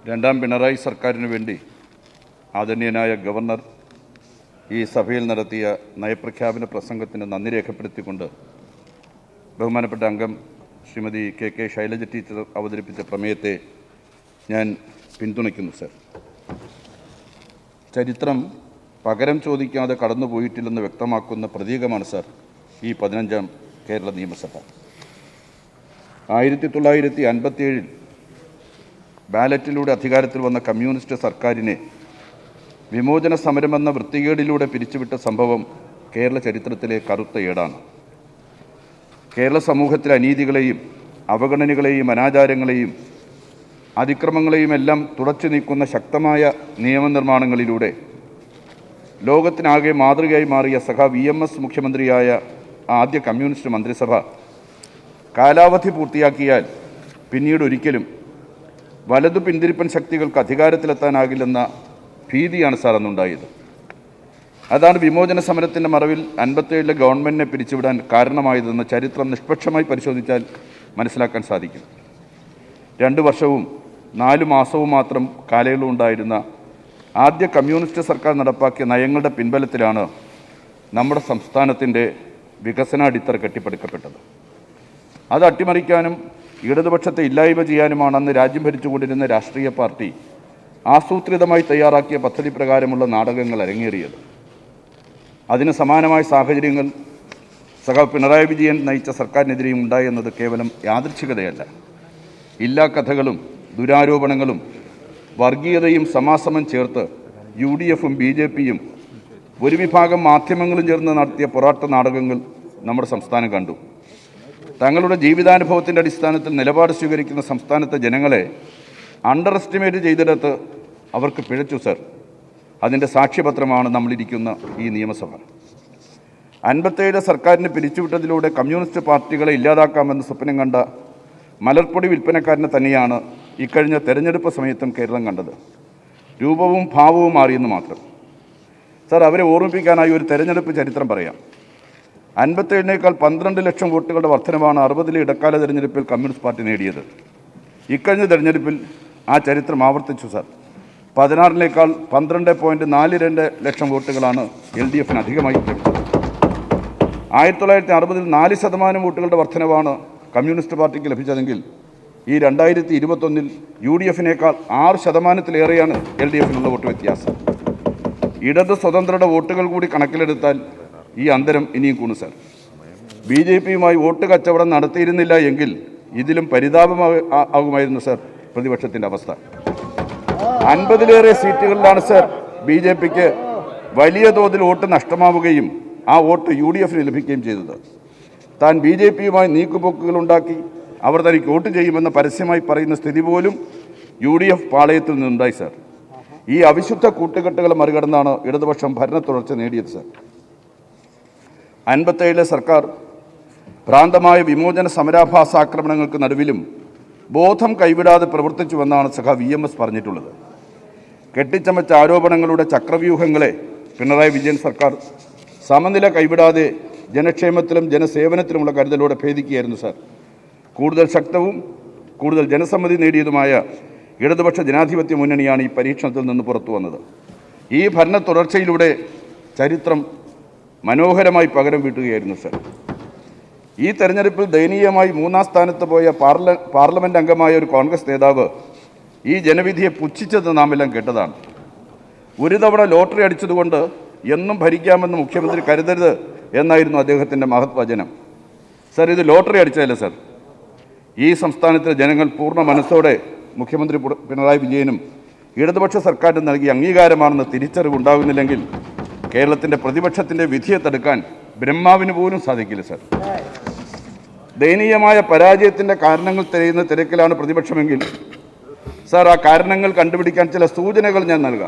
രണ്ടാം പിണറായി സർക്കാരിന് വേണ്ടി ആദരണീയനായ ഗവർണർ ഈ സഭയിൽ നടത്തിയ നയപ്രഖ്യാപന പ്രസംഗത്തിന് നന്ദി രേഖപ്പെടുത്തിക്കൊണ്ട് ബഹുമാനപ്പെട്ട അംഗം Shrimati K K Shailaja teacher അവതരിപ്പിച്ച പ്രമേയത്തെ ഞാൻ പിന്തുണയ്ക്കുന്നു സർ ചരിത്രം പകരം ചോദിക്കാതെ കടന്നുപോയിട്ടില്ലെന്ന് വ്യക്തമാക്കുന്ന പ്രതീകമാണ് സർ ഈ പതിനഞ്ചാം കേരള നിയമസഭ ആയിരത്തി തൊള്ളായിരത്തി അൻപത്തിയേഴിൽ ബാലറ്റിലൂടെ അധികാരത്തിൽ വന്ന കമ്മ്യൂണിസ്റ്റ് സർക്കാരിനെ വിമോചന സമരമെന്ന വൃത്തികേടിലൂടെ പിരിച്ചുവിട്ട സംഭവം കേരള ചരിത്രത്തിലെ കറുത്ത ഏടാണ് കേരള സമൂഹത്തിലെ അനീതികളെയും അവഗണനകളെയും അനാചാരങ്ങളെയും അതിക്രമങ്ങളെയും എല്ലാം തുടച്ചു നീക്കുന്ന ശക്തമായ നിയമനിർമ്മാണങ്ങളിലൂടെ ലോകത്തിനാകെ മാതൃകയായി മാറിയ സഖ വി എം എസ് മുഖ്യമന്ത്രിയായ ആദ്യ കമ്മ്യൂണിസ്റ്റ് മന്ത്രിസഭ കാലാവധി പൂർത്തിയാക്കിയാൽ പിന്നീട് ഒരിക്കലും വലതു പിന്തിരിപ്പൻ ശക്തികൾക്ക് അധികാരത്തിലെത്താനാകില്ലെന്ന ഭീതിയാണ് സാർ അന്നുണ്ടായത് അതാണ് വിമോചന സമരത്തിൻ്റെ മറവിൽ അൻപത്തേഴിലെ ഗവൺമെൻറ്റിനെ പിരിച്ചുവിടാൻ കാരണമായതെന്ന് ചരിത്രം നിഷ്പക്ഷമായി പരിശോധിച്ചാൽ മനസ്സിലാക്കാൻ സാധിക്കും രണ്ട് വർഷവും നാല് മാസവും മാത്രം കാലയളവുണ്ടായിരുന്ന ആദ്യ കമ്മ്യൂണിസ്റ്റ് സർക്കാർ നടപ്പാക്കിയ നയങ്ങളുടെ പിൻബലത്തിലാണ് നമ്മുടെ സംസ്ഥാനത്തിൻ്റെ വികസന അടിത്തറ കെട്ടിപ്പടുക്കപ്പെട്ടത് അത് അട്ടിമറിക്കാനും ഇടതുപക്ഷത്തെ ഇല്ലായ്മ ചെയ്യാനുമാണ് അന്ന് രാജ്യം ഭരിച്ചുകൊണ്ടിരുന്ന രാഷ്ട്രീയ പാർട്ടി ആസൂത്രിതമായി തയ്യാറാക്കിയ പദ്ധതി പ്രകാരമുള്ള നാടകങ്ങൾ അരങ്ങേറിയത് അതിന് സമാനമായ സാഹചര്യങ്ങൾ സഖാവ് പിണറായി വിജയൻ നയിച്ച സർക്കാരിനെതിരെയും ഉണ്ടായെന്നത് കേവലം യാദൃച്ഛികതയല്ല ഇല്ലാ കഥകളും ദുരാരോപണങ്ങളും വർഗീയതയും സമാസമം ചേർത്ത് യു ഡി എഫും ബി ജെ പിയും ഒരു വിഭാഗം മാധ്യമങ്ങളും ചേർന്ന് നടത്തിയ പൊറാട്ട നാടകങ്ങൾ നമ്മുടെ സംസ്ഥാനം കണ്ടു തങ്ങളുടെ ജീവിതാനുഭവത്തിൻ്റെ അടിസ്ഥാനത്തിൽ നിലപാട് സ്വീകരിക്കുന്ന സംസ്ഥാനത്തെ ജനങ്ങളെ അണ്ടർ എസ്റ്റിമേറ്റ് ചെയ്തിടത്ത് അവർക്ക് പിഴച്ചു സർ അതിൻ്റെ സാക്ഷ്യപത്രമാണ് നമ്മളിരിക്കുന്ന ഈ നിയമസഭ അൻപത്തേഴ് സർക്കാരിനെ പിരിച്ചുവിട്ടതിലൂടെ കമ്മ്യൂണിസ്റ്റ് പാർട്ടികളെ ഇല്ലാതാക്കാമെന്ന് സ്വപ്നം കണ്ട മലർപ്പൊടി വിൽപ്പനക്കാരനെ തന്നെയാണ് ഇക്കഴിഞ്ഞ തെരഞ്ഞെടുപ്പ് സമയത്തും കേരളം കണ്ടത് രൂപവും ഭാവവും മാറിയെന്ന് മാത്രം സാർ അവരെ ഓർമ്മിപ്പിക്കാനായി ഒരു തെരഞ്ഞെടുപ്പ് ചരിത്രം പറയാം അൻപത്തേഴിനേക്കാൾ പന്ത്രണ്ട് ലക്ഷം വോട്ടുകളുടെ വർധനമാണ് അറുപതിലെ ഇടക്കാല തെരഞ്ഞെടുപ്പിൽ കമ്മ്യൂണിസ്റ്റ് പാർട്ടി നേടിയത് ഇക്കഴിഞ്ഞ തെരഞ്ഞെടുപ്പിൽ ആ ചരിത്രം ആവർത്തിച്ചു സാർ പതിനാറിനേക്കാൾ പന്ത്രണ്ട് പോയിൻറ്റ് നാല് രണ്ട് ലക്ഷം വോട്ടുകളാണ് എൽ ഡി എഫിന് അധികമായി ലഭിച്ചത് ആയിരത്തി തൊള്ളായിരത്തി അറുപതിൽ നാല് ശതമാനം വോട്ടുകളുടെ വർധനവാണ് കമ്മ്യൂണിസ്റ്റ് പാർട്ടിക്ക് ലഭിച്ചതെങ്കിൽ ഈ രണ്ടായിരത്തി ഇരുപത്തൊന്നിൽ യു ഡി എഫിനേക്കാൾ ആറ് ശതമാനത്തിലേറെയാണ് എൽ ഡി എഫിനുള്ള വോട്ട് വ്യത്യാസം ഇടത് സ്വതന്ത്രരുടെ വോട്ടുകൾ കൂടി കണക്കിലെടുത്താൽ ഈ അന്തരം ഇനിയും കൂടും സാർ ബി ജെ പിയുമായി വോട്ട് കച്ചവടം നടത്തിയിരുന്നില്ല എങ്കിൽ ഇതിലും പരിതാപമാകുമായിരുന്നു സാർ പ്രതിപക്ഷത്തിൻ്റെ അവസ്ഥ അൻപതിലേറെ സീറ്റുകളിലാണ് സാർ ബി ജെ പിക്ക് വലിയ തോതിൽ വോട്ട് നഷ്ടമാവുകയും ആ വോട്ട് യു ഡി എഫിന് ലഭിക്കുകയും ചെയ്തത് താൻ ബി ജെ പിയുമായി നീക്കുപോക്കുകൾ ഉണ്ടാക്കി അവർ തനിക്ക് വോട്ട് ചെയ്യുമെന്ന് പരസ്യമായി പറയുന്ന സ്ഥിതി പോലും യു ഡി എഫ് പാളയത്തിൽ നിന്നുണ്ടായി സാർ ഈ അവിശുദ്ധ കൂട്ടുകെട്ടുകളെ മറികടന്നാണ് ഇടതുപക്ഷം ഭരണ തുടർച്ച നേടിയത് സാർ അൻപത്തേഴിലെ സർക്കാർ ഭ്രാന്തമായ വിമോചന സമരാഭാസാക്രമണങ്ങൾക്ക് നടുവിലും ബോധം കൈവിടാതെ പ്രവർത്തിച്ചുവെന്നാണ് സഖ വി എം എസ് പറഞ്ഞിട്ടുള്ളത് കെട്ടിച്ചമച്ച ആരോപണങ്ങളുടെ ചക്രവ്യൂഹങ്ങളെ പിണറായി വിജയൻ സർക്കാർ സമനില കൈവിടാതെ ജനക്ഷേമത്തിലും ജനസേവനത്തിലുമുള്ള കരുതലോടെ ഭേദിക്കുകയായിരുന്നു സാർ കൂടുതൽ ശക്തവും കൂടുതൽ ജനസമ്മതി നേടിയതുമായ ഇടതുപക്ഷ ജനാധിപത്യ മുന്നണിയാണ് ഈ പരീക്ഷണത്തിൽ നിന്ന് പുറത്തു വന്നത് ഈ ഭരണ തുടർച്ചയിലൂടെ ചരിത്രം മനോഹരമായി പകരം വീട്ടുകയായിരുന്നു സാർ ഈ തെരഞ്ഞെടുപ്പിൽ ദയനീയമായി മൂന്നാം സ്ഥാനത്ത് പോയ പാർല പാർലമെൻറ്റ് അംഗമായ ഒരു കോൺഗ്രസ് നേതാവ് ഈ ജനവിധിയെ പുച്ഛിച്ചത് നാം എല്ലാം കേട്ടതാണ് ഒരു തവണ ലോട്ടറി അടിച്ചതുകൊണ്ട് എന്നും ഭരിക്കാമെന്ന് മുഖ്യമന്ത്രി കരുതരുത് എന്നായിരുന്നു അദ്ദേഹത്തിൻ്റെ മഹത്വചനം സർ ഇത് ലോട്ടറി അടിച്ചതല്ല സർ ഈ സംസ്ഥാനത്തിലെ ജനങ്ങൾ പൂർണ്ണ മനസ്സോടെ മുഖ്യമന്ത്രി പുട- പിണറായി വിജയനും ഇടതുപക്ഷ സർക്കാരിന് നൽകിയ അംഗീകാരമാണെന്ന് തിരിച്ചറിവുണ്ടാകുന്നില്ലെങ്കിൽ കേരളത്തിൻ്റെ പ്രതിപക്ഷത്തിൻ്റെ വിധിയെ തടുക്കാൻ ബ്രഹ്മാവിന് പോലും സാധിക്കില്ല സർ ദയനീയമായ പരാജയത്തിൻ്റെ കാരണങ്ങൾ തിരയുന്ന തിരക്കിലാണ് പ്രതിപക്ഷമെങ്കിൽ സാർ ആ കാരണങ്ങൾ കണ്ടുപിടിക്കാൻ ചില സൂചനകൾ ഞാൻ നൽകാം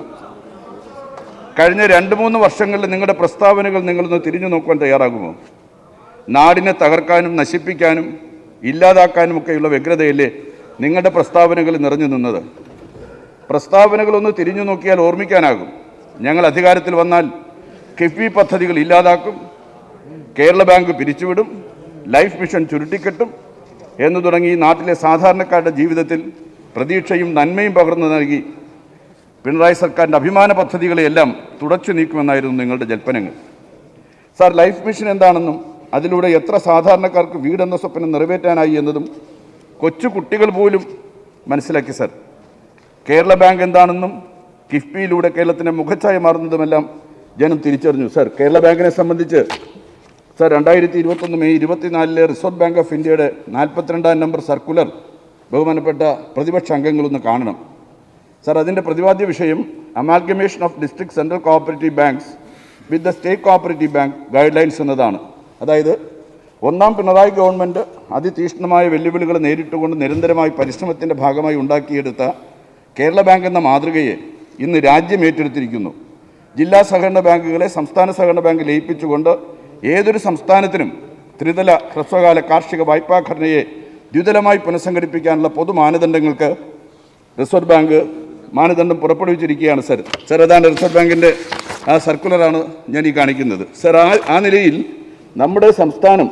കഴിഞ്ഞ രണ്ട് മൂന്ന് വർഷങ്ങളിൽ നിങ്ങളുടെ പ്രസ്താവനകൾ നിങ്ങളൊന്ന് തിരിഞ്ഞു നോക്കുവാൻ തയ്യാറാകുമോ നാടിനെ തകർക്കാനും നശിപ്പിക്കാനും ഇല്ലാതാക്കാനും ഒക്കെയുള്ള വ്യഗ്രതയല്ലേ നിങ്ങളുടെ പ്രസ്താവനകളിൽ നിറഞ്ഞു നിന്നത് പ്രസ്താവനകളൊന്ന് തിരിഞ്ഞു നോക്കിയാൽ ഓർമ്മിക്കാനാകും ഞങ്ങൾ അധികാരത്തിൽ വന്നാൽ കിഫ്ബി പദ്ധതികൾ ഇല്ലാതാക്കും കേരള ബാങ്ക് പിരിച്ചുവിടും ലൈഫ് മിഷൻ ചുരുട്ടിക്കെട്ടും എന്നു തുടങ്ങി ഈ നാട്ടിലെ സാധാരണക്കാരുടെ ജീവിതത്തിൽ പ്രതീക്ഷയും നന്മയും പകർന്നു നൽകി പിണറായി സർക്കാരിൻ്റെ അഭിമാന പദ്ധതികളെയെല്ലാം തുടച്ചു നീക്കുമെന്നായിരുന്നു നിങ്ങളുടെ ജൽപ്പനങ്ങൾ സാർ ലൈഫ് മിഷൻ എന്താണെന്നും അതിലൂടെ എത്ര സാധാരണക്കാർക്ക് വീടെന്ന സ്വപ്നം നിറവേറ്റാനായി എന്നതും കൊച്ചു കുട്ടികൾ പോലും മനസ്സിലാക്കി സാർ കേരള ബാങ്ക് എന്താണെന്നും കിഫ്ബിയിലൂടെ കേരളത്തിൻ്റെ മുഖച്ഛായ മാറുന്നതുമെല്ലാം ജനം തിരിച്ചറിഞ്ഞു സാർ കേരള ബാങ്കിനെ സംബന്ധിച്ച് സാർ രണ്ടായിരത്തി ഇരുപത്തൊന്ന് മെയ് ഇരുപത്തിനാലിലെ റിസർവ് ബാങ്ക് ഓഫ് ഇന്ത്യയുടെ നാൽപ്പത്തിരണ്ടാം നമ്പർ സർക്കുലർ ബഹുമാനപ്പെട്ട പ്രതിപക്ഷ അംഗങ്ങളൊന്ന് കാണണം സാർ അതിൻ്റെ പ്രതിപാദ്യ വിഷയം amalgamation of district central cooperative banks with the state cooperative bank guidelines എന്നതാണ് അതായത് ഒന്നാം പിണറായി ഗവൺമെൻറ് അതിതീക്ഷ്ണമായ വെല്ലുവിളികൾ നേരിട്ടുകൊണ്ട് നിരന്തരമായി പരിശ്രമത്തിൻ്റെ ഭാഗമായി ഉണ്ടാക്കിയെടുത്ത കേരള ബാങ്ക് എന്ന മാതൃകയെ ഇന്ന് രാജ്യം ഏറ്റെടുത്തിരിക്കുന്നു ജില്ലാ സഹകരണ ബാങ്കുകളെ സംസ്ഥാന സഹകരണ ബാങ്ക് ലയിപ്പിച്ചുകൊണ്ട് ഏതൊരു സംസ്ഥാനത്തിനും ത്രിതല ഹ്രസ്വകാല കാർഷിക വായ്പാ ഘടനയെ ദ്വിതലമായി പുനഃസംഘടിപ്പിക്കാനുള്ള പൊതു മാനദണ്ഡങ്ങൾക്ക് റിസർവ് ബാങ്ക് മാനദണ്ഡം പുറപ്പെടുവിച്ചിരിക്കുകയാണ് സർ സർ അതാണ് റിസർവ് ബാങ്കിൻ്റെ ആ സർക്കുലറാണ് ഞാൻ ഈ കാണിക്കുന്നത് സർ ആ ആ നിലയിൽ നമ്മുടെ സംസ്ഥാനം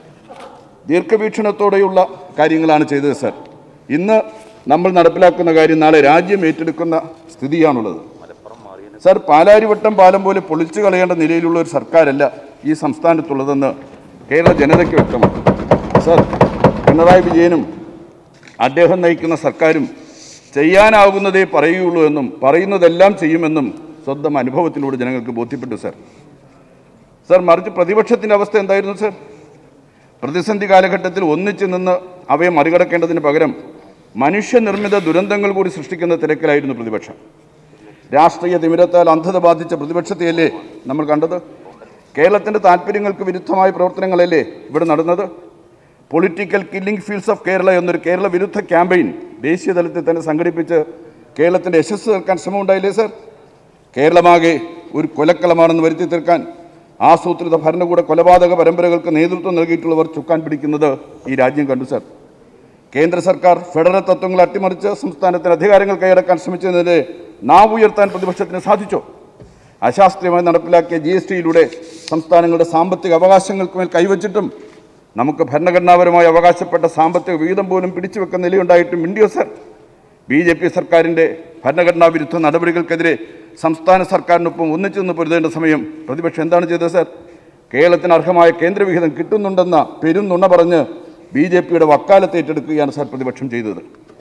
ദീർഘവീക്ഷണത്തോടെയുള്ള കാര്യങ്ങളാണ് ചെയ്തത് സർ ഇന്ന് നമ്മൾ നടപ്പിലാക്കുന്ന കാര്യം നാളെ രാജ്യം ഏറ്റെടുക്കുന്ന സ്ഥിതിയാണുള്ളത് സർ പാലാരിവട്ടം പാലം പോലെ പൊളിച്ചു കളയേണ്ട നിലയിലുള്ള ഒരു സർക്കാരല്ല ഈ സംസ്ഥാനത്തുള്ളതെന്ന് കേരള ജനതയ്ക്ക് വ്യക്തമാണ് സർ പിണറായി വിജയനും അദ്ദേഹം നയിക്കുന്ന സർക്കാരും ചെയ്യാനാകുന്നതേ പറയുകയുള്ളൂ എന്നും പറയുന്നതെല്ലാം ചെയ്യുമെന്നും സ്വന്തം അനുഭവത്തിലൂടെ ജനങ്ങൾക്ക് ബോധ്യപ്പെട്ടു സർ സർ മറിച്ച് പ്രതിപക്ഷത്തിൻ്റെ അവസ്ഥ എന്തായിരുന്നു സർ പ്രതിസന്ധി കാലഘട്ടത്തിൽ ഒന്നിച്ചു നിന്ന് അവയെ മറികടക്കേണ്ടതിന് പകരം മനുഷ്യനിർമ്മിത ദുരന്തങ്ങൾ കൂടി സൃഷ്ടിക്കുന്ന തിരക്കിലായിരുന്നു പ്രതിപക്ഷം രാഷ്ട്രീയ തിമിരത്താൽ അന്ധത ബാധിച്ച പ്രതിപക്ഷത്തെയല്ലേ നമ്മൾ കണ്ടത് കേരളത്തിൻ്റെ താല്പര്യങ്ങൾക്ക് വിരുദ്ധമായ പ്രവർത്തനങ്ങളല്ലേ ഇവിടെ നടന്നത് political killing fields of Kerala എന്നൊരു കേരള വിരുദ്ധ ക്യാമ്പയിൻ ദേശീയ തലത്തിൽ തന്നെ സംഘടിപ്പിച്ച് കേരളത്തിൻ്റെ യശസ് തീർക്കാൻ ശ്രമമുണ്ടായില്ലേ സർ കേരളമാകെ ഒരു കൊലക്കളമാണെന്ന് വരുത്തി തീർക്കാൻ ആസൂത്രിത ഭരണകൂട കൊലപാതക പരമ്പരകൾക്ക് നേതൃത്വം നൽകിയിട്ടുള്ളവർ ചുക്കാൻ പിടിക്കുന്നത് ഈ രാജ്യം കണ്ടു സർ കേന്ദ്ര സർക്കാർ ഫെഡറൽ തത്വങ്ങൾ അട്ടിമറിച്ച് സംസ്ഥാനത്തിന് അധികാരങ്ങൾ കൈയടക്കാൻ ശ്രമിച്ചതിനെതിരെ നാവ് ഉയർത്താൻ പ്രതിപക്ഷത്തിന് സാധിച്ചോ അശാസ്ത്രീയമായി നടപ്പിലാക്കിയ ജി എസ് ടിയിലൂടെ സംസ്ഥാനങ്ങളുടെ സാമ്പത്തിക അവകാശങ്ങൾക്ക് മേൽ കൈവച്ചിട്ടും നമുക്ക് ഭരണഘടനാപരമായി അവകാശപ്പെട്ട സാമ്പത്തിക വിഹിതം പോലും പിടിച്ചു വെക്കുന്ന നിലയുണ്ടായിട്ടും India sir B J P സർക്കാരിൻ്റെ ഭരണഘടനാ വിരുദ്ധ നടപടികൾക്കെതിരെ സംസ്ഥാന സർക്കാരിനൊപ്പം ഒന്നിച്ചു നിന്ന് പൊരുതേണ്ട സമയം പ്രതിപക്ഷം എന്താണ് ചെയ്തത് സർ കേരളത്തിന് അർഹമായ കേന്ദ്രവിഹിതം കിട്ടുന്നുണ്ടെന്ന പെരും നുണ പറഞ്ഞ് ബി ജെ പിയുടെ വക്കാലത്ത് ഏറ്റെടുക്കുകയാണ് സർ പ്രതിപക്ഷം ചെയ്തത്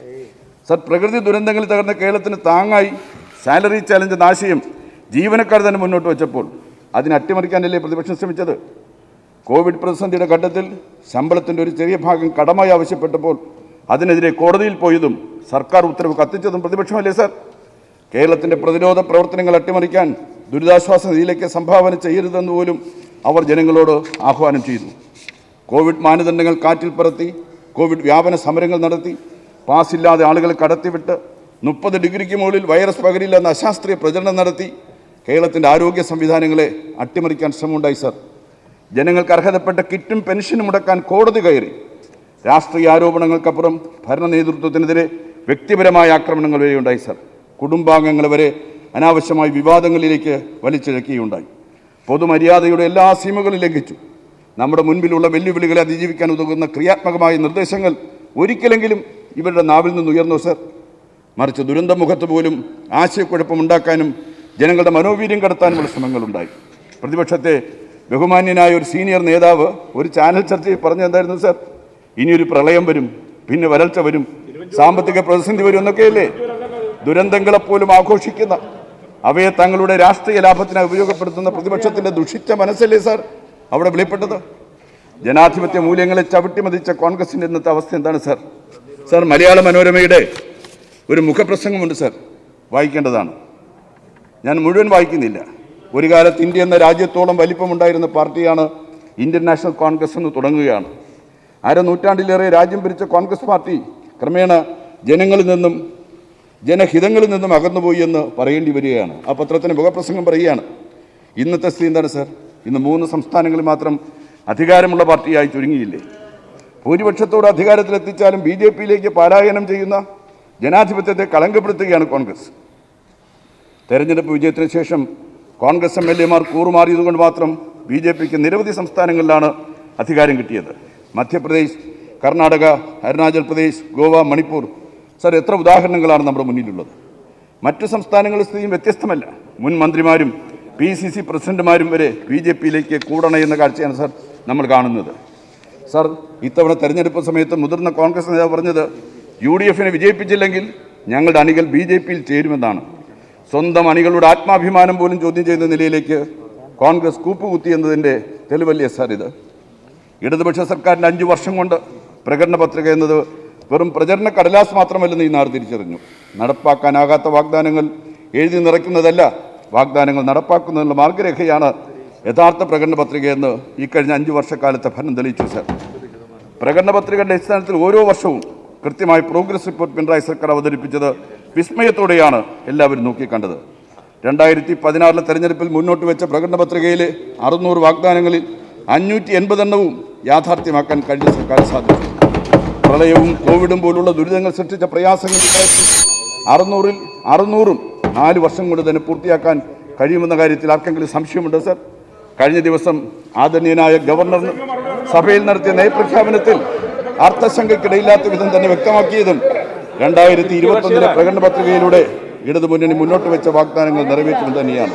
സർ പ്രകൃതി ദുരന്തങ്ങളിൽ തകർന്ന കേരളത്തിന് താങ്ങായി സാലറി ചാലഞ്ച് എന്ന ആശയം ജീവനക്കാർ തന്നെ മുന്നോട്ട് വെച്ചപ്പോൾ അതിനെ അട്ടിമറിക്കാനല്ലേ പ്രതിപക്ഷം ശ്രമിച്ചത് കോവിഡ് പ്രതിസന്ധിയുടെ ഘട്ടത്തിൽ ശമ്പളത്തിൻ്റെ ഒരു ചെറിയ ഭാഗം കടമായി ആവശ്യപ്പെട്ടപ്പോൾ അതിനെതിരെ കോടതിയിൽ പോയതും സർക്കാർ ഉത്തരവ് കത്തിച്ചതും പ്രതിപക്ഷമല്ലേ സർ കേരളത്തിൻ്റെ പ്രതിരോധ പ്രവർത്തനങ്ങൾ അട്ടിമറിക്കാൻ ദുരിതാശ്വാസ നിധിയിലേക്ക് സംഭാവന ചെയ്യരുതെന്ന് പോലും അവർ ജനങ്ങളോട് ആഹ്വാനം ചെയ്തു കോവിഡ് മാനദണ്ഡങ്ങൾ കാറ്റിൽ പറത്തി കോവിഡ് വ്യാപന സമരങ്ങൾ നടത്തി പാസ്സില്ലാതെ ആളുകളെ കടത്തിവിട്ട് മുപ്പത് ഡിഗ്രിക്ക് മുകളിൽ വൈറസ് പകരില്ലെന്ന അശാസ്ത്രീയ പ്രചരണം നടത്തി കേരളത്തിൻ്റെ ആരോഗ്യ സംവിധാനങ്ങളെ അട്ടിമറിക്കാൻ ശ്രമമുണ്ടായി സർ ജനങ്ങൾക്ക് അർഹതപ്പെട്ട കിറ്റും പെൻഷനും മുടക്കാൻ കോടതി കയറി രാഷ്ട്രീയ ആരോപണങ്ങൾക്കപ്പുറം ഭരണ നേതൃത്വത്തിനെതിരെ വ്യക്തിപരമായ ആക്രമണങ്ങൾ വരെ ഉണ്ടായി സർ കുടുംബാംഗങ്ങൾ വരെ അനാവശ്യമായി വിവാദങ്ങളിലേക്ക് വലിച്ചിഴക്കുകയുണ്ടായി പൊതുമര്യാദയുടെ എല്ലാ സീമകളും ലംഘിച്ചു നമ്മുടെ മുൻപിലുള്ള വെല്ലുവിളികളെ അതിജീവിക്കാൻ ഉതകുന്ന ക്രിയാത്മകമായ നിർദ്ദേശങ്ങൾ ഒരിക്കലെങ്കിലും ഇവരുടെ നാവിൽ നിന്ന് ഉയർന്നു സർ മറിച്ച് ദുരന്തമുഖത്ത് പോലും ആശയക്കുഴപ്പമുണ്ടാക്കാനും ജനങ്ങളുടെ മനോവീര്യം കടത്താനുമുള്ള ശ്രമങ്ങളുണ്ടായി പ്രതിപക്ഷത്തെ ബഹുമാന്യനായ ഒരു സീനിയർ നേതാവ് ഒരു ചാനൽ ചർച്ചയിൽ പറഞ്ഞ എന്തായിരുന്നു സർ ഇനിയൊരു പ്രളയം വരും പിന്നെ വരൾച്ച വരും സാമ്പത്തിക പ്രതിസന്ധി വരും എന്നൊക്കെയല്ലേ ദുരന്തങ്ങളെപ്പോലും ആഘോഷിക്കുന്ന അവയെ തങ്ങളുടെ രാഷ്ട്രീയ ലാഭത്തിനായി ഉപയോഗപ്പെടുത്തുന്ന പ്രതിപക്ഷത്തിന്റെ ദുഷിച്ച മനസ്സല്ലേ സാർ അവിടെ വെളിപ്പെട്ടത് ജനാധിപത്യ മൂല്യങ്ങളെ ചവിട്ടിമതിച്ച കോൺഗ്രസിന്റെ ഇന്നത്തെ അവസ്ഥ എന്താണ് സാർ സാർ മലയാള മനോരമയുടെ ഒരു മുഖപ്രസംഗമുണ്ട് സാർ വായിക്കേണ്ടതാണ് ഞാൻ മുഴുവൻ വായിക്കുന്നില്ല ഒരു കാലത്ത് ഇന്ത്യ എന്ന രാജ്യത്തോളം വലിപ്പമുണ്ടായിരുന്ന പാർട്ടിയാണ് ഇന്ത്യൻ നാഷണൽ കോൺഗ്രസ് എന്ന് തുടങ്ങുകയാണ് അര നൂറ്റാണ്ടിലേറെ രാജ്യം ഭരിച്ച കോൺഗ്രസ് പാർട്ടി ക്രമേണ ജനങ്ങളിൽ നിന്നും ജനഹിതങ്ങളിൽ നിന്നും അകന്നുപോയി എന്ന് പറയേണ്ടി വരികയാണ് ആ പത്രത്തിന് മുഖപ്രസംഗം പറയുകയാണ് ഇന്നത്തെ സ്ഥിതി എന്താണ് സാർ ഇന്ന് മൂന്ന് സംസ്ഥാനങ്ങളിൽ മാത്രം അധികാരമുള്ള പാർട്ടിയായി ചുരുങ്ങിയില്ലേ ഭൂരിപക്ഷത്തോട് അധികാരത്തിലെത്തിച്ചാലും ബി ജെ പിയിലേക്ക് പാലായനം ചെയ്യുന്ന ജനാധിപത്യത്തെ കളങ്കപ്പെടുത്തുകയാണ് കോൺഗ്രസ് തെരഞ്ഞെടുപ്പ് വിജയത്തിന് ശേഷം കോൺഗ്രസ് എം എൽ എമാർ കൂറുമാറിയതുകൊണ്ട് മാത്രം ബി ജെ പിക്ക് നിരവധി സംസ്ഥാനങ്ങളിലാണ് അധികാരം കിട്ടിയത് മധ്യപ്രദേശ് കർണാടക അരുണാചൽ പ്രദേശ് ഗോവ മണിപ്പൂർ സർ എത്ര ഉദാഹരണങ്ങളാണ് നമ്മുടെ മുന്നിലുള്ളത് മറ്റു സംസ്ഥാനങ്ങളിൽ സ്ഥിതിയും വ്യത്യസ്തമല്ല മുൻ മന്ത്രിമാരും പി സി സി പ്രസിഡന്റുമാരും വരെ ബി ജെ പിയിലേക്ക് കൂടണയുന്ന കാഴ്ചയാണ് സർ നമ്മൾ കാണുന്നത് സർ ഇത്തവണ തെരഞ്ഞെടുപ്പ് സമയത്ത് മുതിർന്ന കോൺഗ്രസ് നേതാവ് പറഞ്ഞത് യു ഡി എഫിനെ വിജയിപ്പിച്ചില്ലെങ്കിൽ ഞങ്ങളുടെ അണികൾ ബി ജെ പിയിൽ ചേരുമെന്നാണ് സ്വന്തം അണികളുടെ ആത്മാഭിമാനം പോലും ചോദ്യം ചെയ്യുന്ന നിലയിലേക്ക് കോൺഗ്രസ് കൂപ്പുകുത്തി എന്നതിൻ്റെ തെളിവല്ലേ സാർ ഇത് ഇടതുപക്ഷ സർക്കാരിൻ്റെ അഞ്ചു വർഷം കൊണ്ട് പ്രകടന പത്രിക എന്നത് വെറും പ്രചരണ കടലാസ് മാത്രമല്ലെന്ന് ഈ നാട് തിരിച്ചറിഞ്ഞു നടപ്പാക്കാനാകാത്ത വാഗ്ദാനങ്ങൾ എഴുതി നിറയ്ക്കുന്നതല്ല വാഗ്ദാനങ്ങൾ നടപ്പാക്കുന്നതിനുള്ള മാർഗരേഖയാണ് യഥാർത്ഥ പ്രകടന പത്രികയെന്ന് ഈ കഴിഞ്ഞ അഞ്ചു വർഷക്കാലത്തെ ഫലം തെളിയിച്ചു സാർ പ്രകടന പത്രികയുടെ അടിസ്ഥാനത്തിൽ ഓരോ വർഷവും കൃത്യമായി പ്രോഗ്രസ് റിപ്പോർട്ട് പിണറായി സർക്കാർ അവതരിപ്പിച്ചത് വിസ്മയത്തോടെയാണ് എല്ലാവരും നോക്കിക്കണ്ടത് രണ്ടായിരത്തി പതിനാറിലെ തെരഞ്ഞെടുപ്പിൽ മുന്നോട്ട് വെച്ച പ്രകടന പത്രികയിലെ അറുന്നൂറ് വാഗ്ദാനങ്ങളിൽ അഞ്ഞൂറ്റി എൺപതെണ്ണവും യാഥാർത്ഥ്യമാക്കാൻ കഴിഞ്ഞ സർക്കാർ സാധിച്ചു പ്രളയവും കോവിഡും പോലുള്ള ദുരിതങ്ങൾ സൃഷ്ടിച്ച പ്രയാസങ്ങൾ വിലയിരുത്തി അറുന്നൂറിൽ അറുന്നൂറും നാല് വർഷം കൊണ്ട് തന്നെ പൂർത്തിയാക്കാൻ കഴിയുമെന്ന കാര്യത്തിൽ ആർക്കെങ്കിലും സംശയമുണ്ടോ സർ കഴിഞ്ഞ ദിവസം ആദരണീയനായ ഗവർണർ സഭയിൽ നടത്തിയ നയപ്രഖ്യാപനത്തിൽ അർത്ഥശങ്കയ്ക്കിടയില്ലാത്ത വിധം തന്നെ വ്യക്തമാക്കിയതും രണ്ടായിരത്തി ഇരുപത്തൊന്നിലെ പ്രകടന പത്രികയിലൂടെ ഇടതുമുന്നണി മുന്നോട്ട് വെച്ച വാഗ്ദാനങ്ങൾ നിറവേറ്റുമെന്ന് തന്നെയാണ്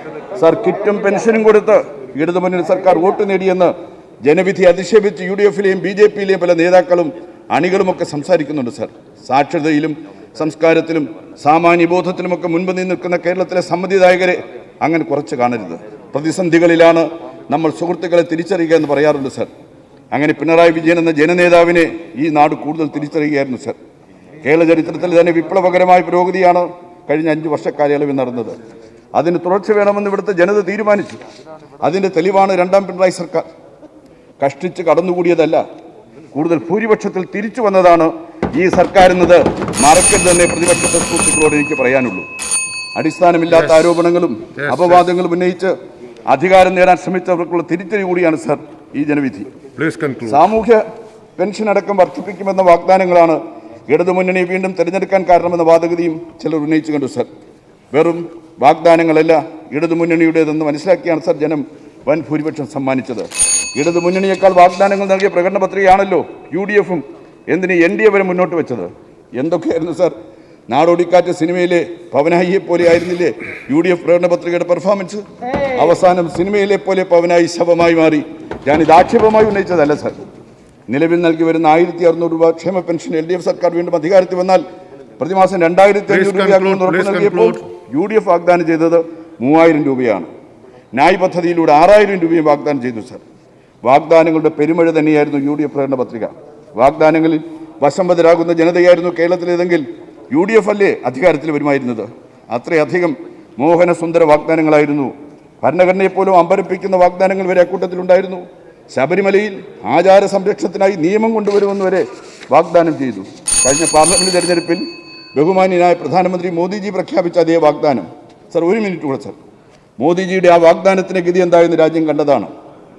സർ കിറ്റും പെൻഷനും കൊടുത്ത് ഇടതുമുന്നണി സർക്കാർ വോട്ട് നേടിയെന്ന് ജനവിധി അധിക്ഷേപിച്ച് യു ഡി എഫിലെയും ബി ജെ പിയിലെയും പല നേതാക്കളും അണികളുമൊക്കെ സംസാരിക്കുന്നുണ്ട് സർ സാക്ഷരതയിലും സംസ്കാരത്തിലും സാമാന്യബോധത്തിലുമൊക്കെ മുൻപ് നിന്ന് നിൽക്കുന്ന കേരളത്തിലെ സമ്മതിദായകരെ അങ്ങനെ കുറച്ച് കാണരുത് പ്രതിസന്ധികളിലാണ് നമ്മൾ സുഹൃത്തുക്കളെ തിരിച്ചറിയുക എന്ന് പറയാറുണ്ട് സർ അങ്ങനെ പിണറായി വിജയൻ എന്ന ജനനേതാവിനെ ഈ നാട് കൂടുതൽ തിരിച്ചറിയുകയായിരുന്നു സർ കേരള ചരിത്രത്തിൽ തന്നെ വിപ്ലവകരമായ പുരോഗതിയാണ് കഴിഞ്ഞ അഞ്ച് വർഷക്കാലയളവിൽ നടന്നത് അതിന് തുടർച്ച വേണമെന്ന് ഇവിടുത്തെ ജനത തീരുമാനിച്ചു അതിന്റെ തെളിവാണ് രണ്ടാം പിണറായി സർക്കാർ കഷ്ടിച്ച് കടന്നുകൂടിയതല്ല കൂടുതൽ ഭൂരിപക്ഷത്തിൽ തിരിച്ചു വന്നതാണ് ഈ സർക്കാർ എന്നത് മറക്കരുതെന്നേ പ്രതിപക്ഷത്തെ സുഹൃത്തുക്കളോട് എനിക്ക് പറയാനുള്ളൂ അടിസ്ഥാനമില്ലാത്ത ആരോപണങ്ങളും അപവാദങ്ങളും ഉന്നയിച്ച് അധികാരം നേടാൻ ശ്രമിച്ചവർക്കുള്ള തിരിച്ചടി കൂടിയാണ് സർ ഈ ജനവിധി Please conclude. സാമൂഹ്യ പെൻഷൻ അടക്കം വർദ്ധിപ്പിക്കുമെന്ന വാഗ്ദാനങ്ങളാണ് ഇടതുമുന്നണി വീണ്ടും തിരഞ്ഞെടുക്കാൻ കാരണമെന്ന വാദഗതിയും ചിലർ ഉന്നയിച്ചു കണ്ടു സർ വെറും വാഗ്ദാനങ്ങളല്ല ഇടതുമുന്നണിയുടേതെന്ന് മനസ്സിലാക്കിയാണ് സർ ജനം വൻ ഭൂരിപക്ഷം സമ്മാനിച്ചത് ഇടതുമുന്നണിയേക്കാൾ വാഗ്ദാനങ്ങൾ നൽകിയ പ്രകടന പത്രികയാണല്ലോ യു ഡി എഫും എന്തിന് എൻ ഡി എ വരെ മുന്നോട്ട് വെച്ചത് എന്തൊക്കെയായിരുന്നു സർ നാടോടിക്കാറ്റ് സിനിമയിലെ പവനായിയെ പോലെ ആയിരുന്നില്ലേ യു ഡി എഫ് പ്രകടന പത്രികയുടെ പെർഫോമൻസ് അവസാനം സിനിമയിലെ പോലെ പവനായി ശവമായി മാറി ഞാനിത് ആക്ഷേപമായി ഉന്നയിച്ചതല്ല സർ നിലവിൽ നൽകി വരുന്ന ആയിരത്തി അറുന്നൂറ് രൂപ ക്ഷേമ പെൻഷൻ എൽ ഡി എഫ് സർക്കാർ വീണ്ടും അധികാരത്തിൽ വന്നാൽ പ്രതിമാസം രണ്ടായിരത്തി Please അഞ്ഞൂറ് രൂപയാക്കുമെന്ന് conclude, ഉറപ്പ് please നൽകിയപ്പോൾ യു ഡി എഫ് വാഗ്ദാനം ചെയ്തത് മൂവായിരം രൂപയാണ് ന്യായ് പദ്ധതിയിലൂടെ ആറായിരം രൂപയും വാഗ്ദാനം ചെയ്തു സർ വാഗ്ദാനങ്ങളുടെ പെരുമഴ തന്നെയായിരുന്നു യു ഡി എഫ് പ്രകടന പത്രിക വാഗ്ദാനങ്ങളിൽ വശംവതരാകുന്ന ജനതയായിരുന്നു കേരളത്തിലേതെങ്കിൽ യു ഡി എഫ് അല്ലേ അധികാരത്തിൽ വരുമായിരുന്നത് അത്രയധികം മോഹനസുന്ദര വാഗ്ദാനങ്ങളായിരുന്നു ഭരണഘടനയെപ്പോലും അമ്പരപ്പിക്കുന്ന വാഗ്ദാനങ്ങൾ വരെ അക്കൂട്ടത്തിലുണ്ടായിരുന്നു ശബരിമലയിൽ ആചാര സംരക്ഷണത്തിനായി നിയമം കൊണ്ടുവരുമെന്ന് വരെ വാഗ്ദാനം ചെയ്തു കഴിഞ്ഞ പാർലമെന്റ് തെരഞ്ഞെടുപ്പിൽ ബഹുമാന്യനായ പ്രധാനമന്ത്രി മോദിജി പ്രഖ്യാപിച്ച അതേ വാഗ്ദാനം സർ ഒരു മിനിറ്റ് കൂടെ സർ മോദിജിയുടെ ആ വാഗ്ദാനത്തിന് ഗതി എന്തായെന്ന് രാജ്യം കണ്ടതാണ്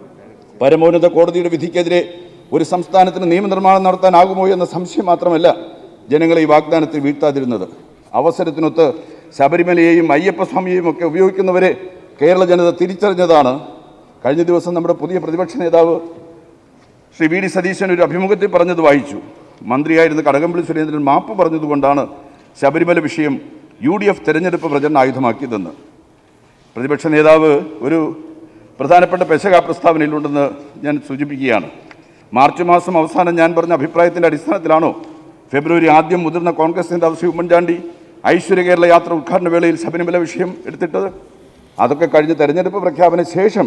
പരമോന്നത കോടതിയുടെ വിധിക്കെതിരെ ഒരു സംസ്ഥാനത്തിന് നിയമനിർമ്മാണം നടത്താനാകുമോ എന്ന സംശയം മാത്രമല്ല ജനങ്ങളെ ഈ വാഗ്ദാനത്തിൽ വീഴ്ത്താതിരുന്നത് അവസരത്തിനൊത്ത് ശബരിമലയെയും അയ്യപ്പസ്വാമിയെയും ഒക്കെ ഉപയോഗിക്കുന്നവരെ കേരള ജനത തിരിച്ചറിഞ്ഞതാണ് കഴിഞ്ഞ ദിവസം നമ്മുടെ പുതിയ പ്രതിപക്ഷ നേതാവ് ശ്രീ വി ഡി സതീശൻ ഒരു അഭിമുഖത്തിൽ പറഞ്ഞത് വായിച്ചു മന്ത്രിയായിരുന്ന കടകംപള്ളി സുരേന്ദ്രൻ മാപ്പ് പറഞ്ഞതുകൊണ്ടാണ് ശബരിമല വിഷയം യു ഡി എഫ് തെരഞ്ഞെടുപ്പ് പ്രചരണ ആയുധമാക്കിയതെന്ന് പ്രതിപക്ഷ നേതാവ് ഒരു പ്രധാനപ്പെട്ട പെശക പ്രസ്താവനയിലുണ്ടെന്ന് ഞാൻ സൂചിപ്പിക്കുകയാണ് മാർച്ച് മാസം അവസാനം ഞാൻ പറഞ്ഞ അഭിപ്രായത്തിൻ്റെ അടിസ്ഥാനത്തിലാണോ ഫെബ്രുവരി ആദ്യം മുതിർന്ന കോൺഗ്രസ് നേതാവ് ശ്രീ ഉമ്മൻചാണ്ടി ഐശ്വര്യ കേരള യാത്ര ഉദ്ഘാടന വേളയിൽ ശബരിമല വിഷയം എടുത്തിട്ടത് അതൊക്കെ കഴിഞ്ഞ് തെരഞ്ഞെടുപ്പ് പ്രഖ്യാപന ശേഷം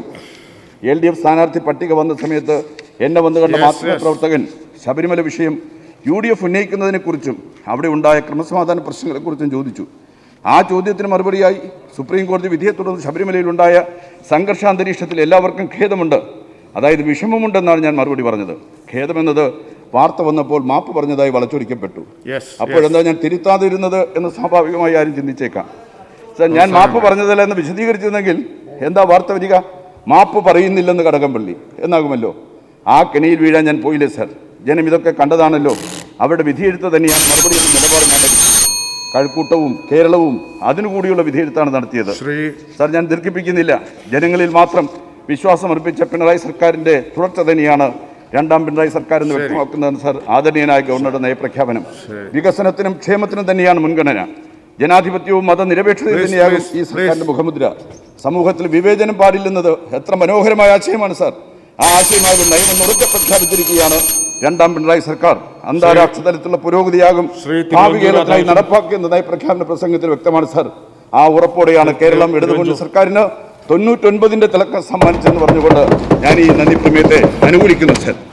എൽ ഡി എഫ് സ്ഥാനാർത്ഥി പട്ടിക വന്ന സമയത്ത് എന്നെ വന്നു കണ്ട Yes, മാധ്യമപ്രവർത്തകൻ ശബരിമല വിഷയം യു ഡി എഫ് ഉന്നയിക്കുന്നതിനെക്കുറിച്ചും അവിടെ ഉണ്ടായ ക്രമസമാധാന പ്രശ്നങ്ങളെക്കുറിച്ചും ചോദിച്ചു ആ ചോദ്യത്തിന് മറുപടിയായി സുപ്രീം കോടതി വിധിയെ തുടർന്ന് ശബരിമലയിലുണ്ടായ സംഘർഷാന്തരീക്ഷത്തിൽ എല്ലാവർക്കും ഖേദമുണ്ട് അതായത് വിഷമമുണ്ടെന്നാണ് ഞാൻ മറുപടി പറഞ്ഞത് ഖേദമെന്നത് വാർത്ത വന്നപ്പോൾ മാപ്പ് പറഞ്ഞതായി വളച്ചൊടിക്കപ്പെട്ടു Yes, അപ്പോഴെന്താ ഞാൻ തിരുത്താതിരുന്നത് എന്ന് സ്വാഭാവികമായി ആരും ചിന്തിച്ചേക്കാം സർ ഞാൻ മാപ്പ് പറഞ്ഞതല്ല എന്ന് വിശദീകരിച്ചിരുന്നെങ്കിൽ എന്താ വാർത്ത വരിക മാപ്പ് പറയുന്നില്ലെന്ന് കടകംപള്ളി എന്നാകുമല്ലോ ആ കെണിയിൽ വീഴാൻ ഞാൻ പോയില്ലേ സർ ജനം ഇതൊക്കെ കണ്ടതാണല്ലോ അവരുടെ വിധിയെഴുത്ത് തന്നെയാണ് മറുപടി എന്ന നിലപാട് ഞാൻ എടുത്തത്. കഴക്കൂട്ടവും കേരളവും അതിനുകൂടിയുള്ള വിധിയെഴുത്താണ് നടത്തിയത് ശ്രീ സാർ ഞാൻ ദീർഘിപ്പിക്കുന്നില്ല ജനങ്ങളിൽ മാത്രം വിശ്വാസം അർപ്പിച്ച പിണറായി സർക്കാരിൻ്റെ തുടർച്ച തന്നെയാണ് രണ്ടാം പിണറായി സർക്കാർ എന്ന് വ്യക്തമാക്കുന്നതാണ് സാർ ആദരണീയനായ ഗവർണറുടെ നയപ്രഖ്യാപനം വികസനത്തിനും ക്ഷേമത്തിനും തന്നെയാണ് മുൻഗണന ജനാധിപത്യവും മതനിരപേക്ഷതയും Please, തന്നെയാകും please, ഈ സർക്കാരിന്റെ please. മുഖമുദ്ര സമൂഹത്തിൽ വിവേചനം പാടില്ലെന്നത് എത്ര മനോഹരമായ ആശയമാണ് സാർ ആ ആശയമാകും നയമെന്ന് ഉറക്കെ പ്രഖ്യാപിച്ചിരിക്കുകയാണ് രണ്ടാം പിണറായി സർക്കാർ അന്താരാഷ്ട്ര തലത്തിലുള്ള പുരോഗതിയാകും ശ്രീ ഭാവി തിരുവഞ്ചൂർ കേരളത്തിനായി രാധാകൃഷ്ണൻ. നടപ്പാക്കിയെന്ന നയപ്രഖ്യാപന പ്രസംഗത്തിൽ വ്യക്തമാണ് സാർ ആ ഉറപ്പോടെയാണ് കേരളം ഇടതുകൊണ്ട് സർക്കാരിന് തൊണ്ണൂറ്റൊൻപതിന്റെ തിളക്കം സമ്മാനിച്ചെന്ന് പറഞ്ഞുകൊണ്ട് ഞാൻ ഈ നന്ദി പ്രമേയത്തെ അനുകൂലിക്കുന്നു സാർ